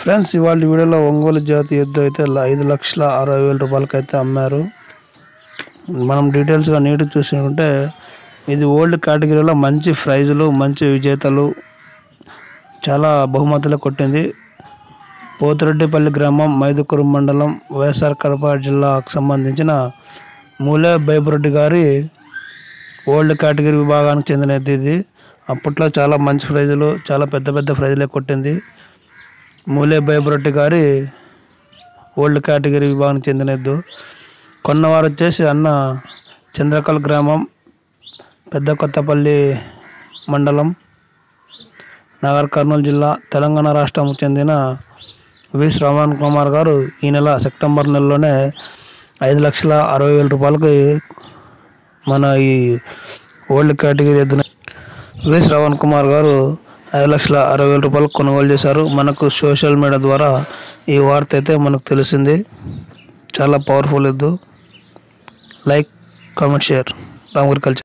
friends ఇవాళ వీడియోలో ఒంగోలు జాతి ఎద్దు అయితే ల- ఐదు లక్షల అరవై వేల రూపాయలకి అయితే అమ్మారు మనం డీటెయిల్స్గా నీట్ చూసుకుంటే ఇది ఓల్డ్ కేటగిరీలో మంచి ప్రైజులు మంచి విజేతలు చాలా బహుమతులు కొట్టింది పోతిరెడ్డిపల్లి గ్రామం మైదుకూరు మండలం వైఎస్ఆర్ కడప జిల్లాకు సంబంధించిన మూలే బైబురెడ్డి గారి ఓల్డ్ కేటగిరీ విభాగానికి చెందిన ఎద్దు ఇది అప్పట్లో చాలా మంచి ప్రైజులు చాలా పెద్ద పెద్ద ప్రైజులే కొట్టింది మూలే బైబురెడ్డి గారి ఓల్డ్ కేటగిరీ విభాగానికి చెందిన ఎద్దు కొన్నవారు వచ్చేసి అన్న చంద్రకల్ గ్రామం పెద్ద కొత్తపల్లి మండలం నగర్ కర్నూలు జిల్లా తెలంగాణ రాష్ట్రంకు చెందిన వి శ్రవణ్ కుమార్ గారు ఈ నెల సెప్టెంబర్ నెలలోనే ఐదు లక్షల అరవై వేల రూపాయలకి మన ఈ ఓల్డ్ కేటగిరీ ఎద్దున వి శ్రవణ్ కుమార్ గారు ఐదు లక్షల అరవై వేల రూపాయలు కొనుగోలు చేశారు మనకు సోషల్ మీడియా ద్వారా ఈ వార్త అయితే మనకు తెలిసింది చాలా పవర్ఫుల్ ఎద్దు like comment share Ram agriculture